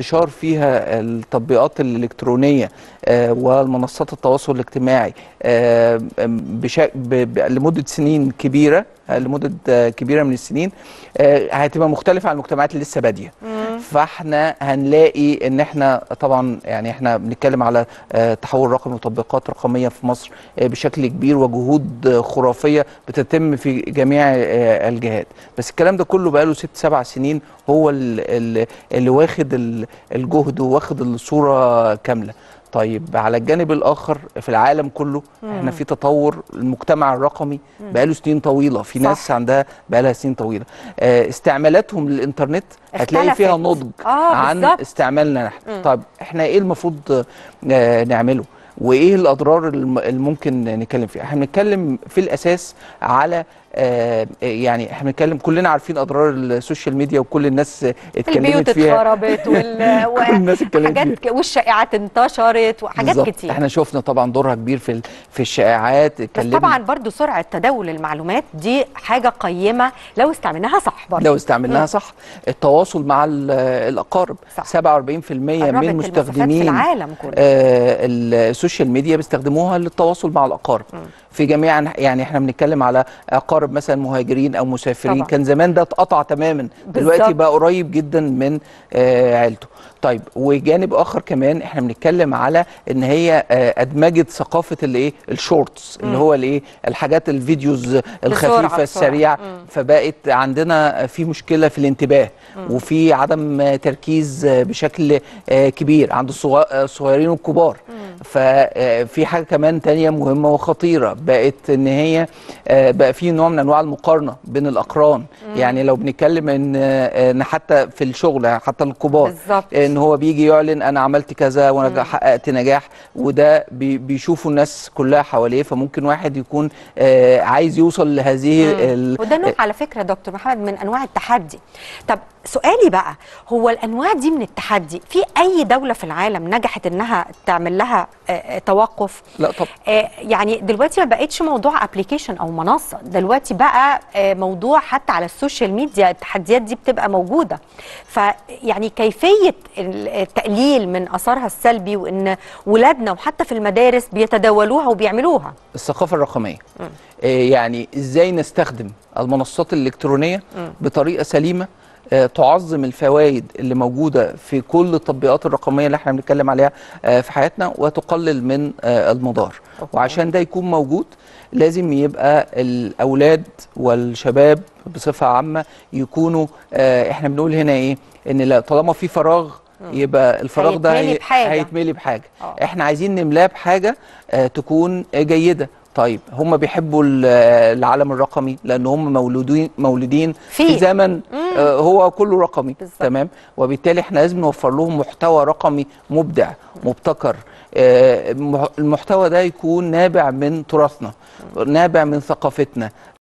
انتشار فيها التطبيقات الإلكترونية آه، والمنصات التواصل الاجتماعي آه، بشا... ب... ب... لمدة سنين كبيرة آه، لمدة آه، كبيرة من السنين آه، هتبقى مختلفة عن المجتمعات اللي لسه بادية فاحنا هنلاقي ان احنا طبعا يعني احنا بنتكلم على آه، تحول رقمي وتطبيقات رقميه في مصر آه، بشكل كبير وجهود آه، خرافيه بتتم في جميع آه، الجهات بس الكلام ده كله بقاله ست سبع سنين هو ال- ال- اللي واخد ال- الجهد وواخد الصوره كامله طيب على الجانب الاخر في العالم كله احنا في تطور المجتمع الرقمي بقاله سنين طويله في صح. ناس عندها بقالها سنين طويله آه، استعمالاتهم للانترنت هتلاقي فيها اختلفت. نضج آه، عن بالظبط. استعمالنا نحن طيب احنا ايه المفروض آه، نعمله وايه الاضرار الم- اللي ممكن نتكلم فيها احنا بنتكلم في الاساس على آه، يعني احنا بنتكلم كلنا عارفين اضرار السوشيال ميديا وكل الناس البيوت اتكلمت فيها اتخربت وال... و- كل الناس اتكلمت وحاجات ك- والشائعات انتشرت وحاجات بالظبط. كتير احنا شفنا طبعا دورها كبير في ال- في الشائعات بس اتكلمنا طبعا برضو سرعه تداول المعلومات دي حاجه قيمه لو استعملناها صح برضو لو استعملناها صح التواصل مع ال- الاقارب صح. 47% قربت من المسافات في مستخدمين العالم كله آه، السوشيال ميديا بيستخدموها للتواصل مع الاقارب في جميع يعني احنا بنتكلم على اقارب مثلا مهاجرين او مسافرين طبعا. كان زمان ده اتقطع تماما دلوقتي بالظبط. بقى قريب جدا من آه، عيلته طيب وجانب اخر كمان احنا بنتكلم على ان هي آه، ادمجت ثقافه الايه الشورتس اللي هو الايه الحاجات الفيديوز الخفيفه بسرعة. السريعه فبقت عندنا في مشكله في الانتباه وفي عدم تركيز بشكل آه، كبير عند الصغ- الصغيرين والكبار ففي حاجه كمان تانية مهمه وخطيره بقت ان هي آه، بقى في نوع من انواع المقارنه بين الاقران يعني لو بنتكلم ان آه، ان حتى في الشغل حتى الكبار بالظبط. ان هو بيجي يعلن انا عملت كذا وانا حققت نجاح وده بي- بيشوفوا الناس كلها حواليه فممكن واحد يكون آه، عايز يوصل لهذه ال- وده نوع على فكره دكتور محمد من انواع التحدي طب سؤالي بقى هو الانواع دي من التحدي في اي دوله في العالم نجحت انها تعمل لها آه، آه، توقف لا طب آه، يعني دلوقتي ما بقتش موضوع ابلكيشن او منصه دلوقتي بقى آه، موضوع حتى على السوشيال ميديا التحديات دي بتبقى موجوده فيعني كيفيه ال- التقليل من اثرها السلبي وان ولادنا وحتى في المدارس بيتداولوها وبيعملوها الثقافة الرقمية آه، يعني ازاي نستخدم المنصات الإلكترونية بطريقة سليمة آه، تعظم الفوائد اللي موجودة في كل التطبيقات الرقمية اللي احنا بنتكلم عليها آه، في حياتنا وتقلل من آه، المضار أوكي. وعشان ده يكون موجود لازم يبقى الأولاد والشباب بصفة عامة يكونوا آه، احنا بنقول هنا ايه ان لا طالما في فراغ يبقى الفراغ ده هيتملي هي- بحاجة. هيتملي بحاجة آه. احنا عايزين نملاه بحاجه آه، تكون جيده طيب هم بيحبوا ال- العالم الرقمي لان هم مولودين مولودين في فيه. زمن آه، هو كله رقمي بالظبط. تمام وبالتالي احنا لازم نوفر لهم محتوى رقمي مبدع مبتكر آه، المح- المحتوى ده يكون نابع من تراثنا نابع من ثقافتنا